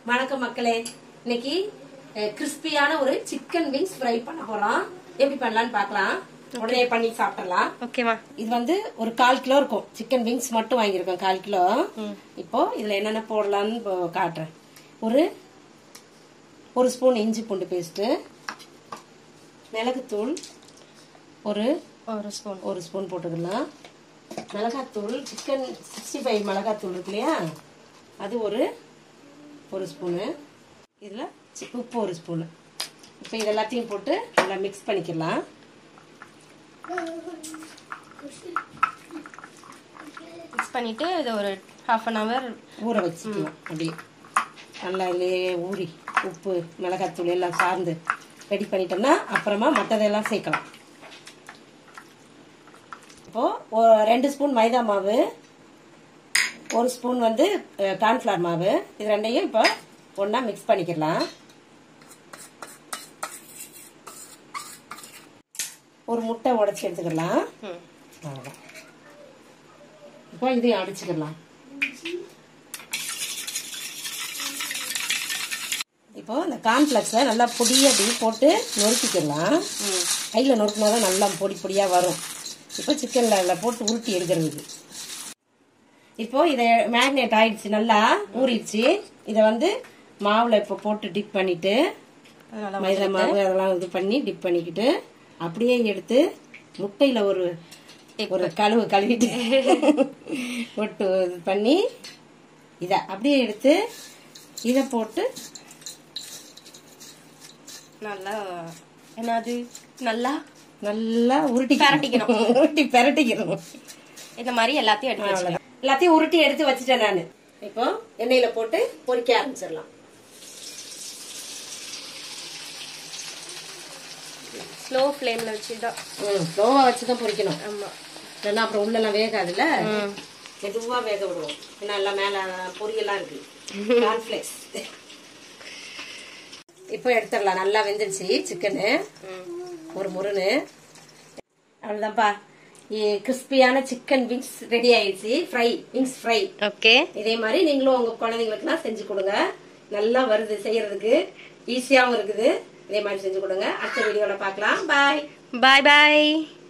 வணக்கம் மக்களே இன்னைக்கு கிறிஸ்பியான ஒரு சிக்கன் விங்ஸ் ஃப்ரை பண்ண போறோம் எப்படி பண்ணலாம்னு பார்க்கலாம் உடனே பண்ணி சாப்பிடலாம் ஓகேவா இது வந்து ஒரு கால் கிலோ இருக்கும் சிக்கன் விங்ஸ் மட்டும் வாங்கியிருக்கோம் கால் கிலோ இப்போ இதுல என்னென்ன போடலாம்னு இப்போ காட்டுறேன் ஒரு ஒரு ஸ்பூன் இஞ்சி பூண்டு பேஸ்ட்டு மிளகுத்தூள் ஒரு ஒரு ஸ்பூன் ஒரு ஸ்பூன் போட்டுக்கலாம் மிளகாத்தூள் சிக்கன் சிக்ஸ்டி ஃபைவ் மிளகாத்தூள் இருக்கு இல்லையா அது ஒரு ஒரு ஸ்பூனு இதில் உப்பு ஒரு ஸ்பூனு இப்போ இது எல்லாத்தையும் போட்டு நல்லா மிக்ஸ் பண்ணிக்கலாம் மிக்ஸ் பண்ணிட்டு இது ஒரு ஹாஃப் அன் ஹவர் ஊற வச்சுக்கலாம் அப்படியே நல்லா இதுலேயே ஊறி உப்பு மிளகாத்தூள் எல்லாம் சார்ந்து ரெடி பண்ணிட்டோம்னா அப்புறமா மற்றதெல்லாம் சேர்க்கலாம் இப்போ ரெண்டு ஸ்பூன் மைதா மாவு ஒரு ஸ்பூன் வந்து கார்ன்ஃப்ளவர் மாவு இது ரெண்டையும் இப்போ ஒன்றா மிக்ஸ் பண்ணிக்கலாம் ஒரு முட்டை உடச்சி எடுத்துக்கலாம் அவ்வளோதான் இப்போ இதையும் அடிச்சுக்கலாம் இப்போ இந்த கார்ன்ஃப்ளக்ஸை நல்லா பொடியாக அப்படி போட்டு நொறுக்கிக்கலாம் கையில் நொறுக்கினா தான் நல்லா பொடி பொடியாக வரும் இப்போ சிக்கனில் அதில் போட்டு உருட்டி எடுக்கிறதுக்கு இப்போ இதை மேக்னேட் ஆயிடுச்சு நல்லா ஊறிடுச்சு இதை வந்து மாவில் இப்போ போட்டு டிப் பண்ணிட்டு மைதா மாவு அதெல்லாம் இது பண்ணி டிப் பண்ணிக்கிட்டு அப்படியே எடுத்து முட்டையில் ஒரு ஒரு கழுவு கழுவிட்டு போட்டு இது பண்ணி இதை அப்படியே எடுத்து இதை போட்டு நல்லா என்னது நல்லா நல்லா உருட்டி பெரட்டிக்கணும். உருட்டி பெரட்டிக்கணும் இந்த மாதிரி எல்லாத்தையும் எடுத்து வச்சுக்கலாம் அவ்வளவுதான். எல்லாத்தையும் உருட்டி எடுத்து வச்சுட்டேன் நானு இப்போ எண்ணெயில போட்டு பொரிக்க ஆரம்பிச்சிடலாம் ஸ்லோ ஃப்ளேம்ல வச்சு தான் ம் ஸ்லோவா வச்சு தான் பொரிக்கணும் ஆமா இல்லைன்னா அப்புறம் உள்ளெல்லாம் வேகாதுல்ல மெதுவா வேக விடுவோம் ஏன்னா எல்லாம் மேல பொரியெல்லாம் இருக்கு கார்ன்ஃபிளேக்ஸ் இப்போ எடுத்துடலாம் நல்லா வெந்துருச்சு சிக்கனு ஒரு முருன்னு அவ்வளவுதான்ப்பா கிறிஸ்பியான சிக்கன் விங்ஸ் ரெடி ஆயிடுச்சு ஃப்ரை விங்ஸ் ஃப்ரை ஓகே இதே மாதிரி நீங்களும் உங்க குழந்தைங்களுக்குலாம் செஞ்சு கொடுங்க நல்லா வருது செய்யறதுக்கு ஈஸியாவும் இருக்குது இதே மாதிரி செஞ்சு கொடுங்க அடுத்த வீடியோல பார்க்கலாம் பாய் பாய் பாய்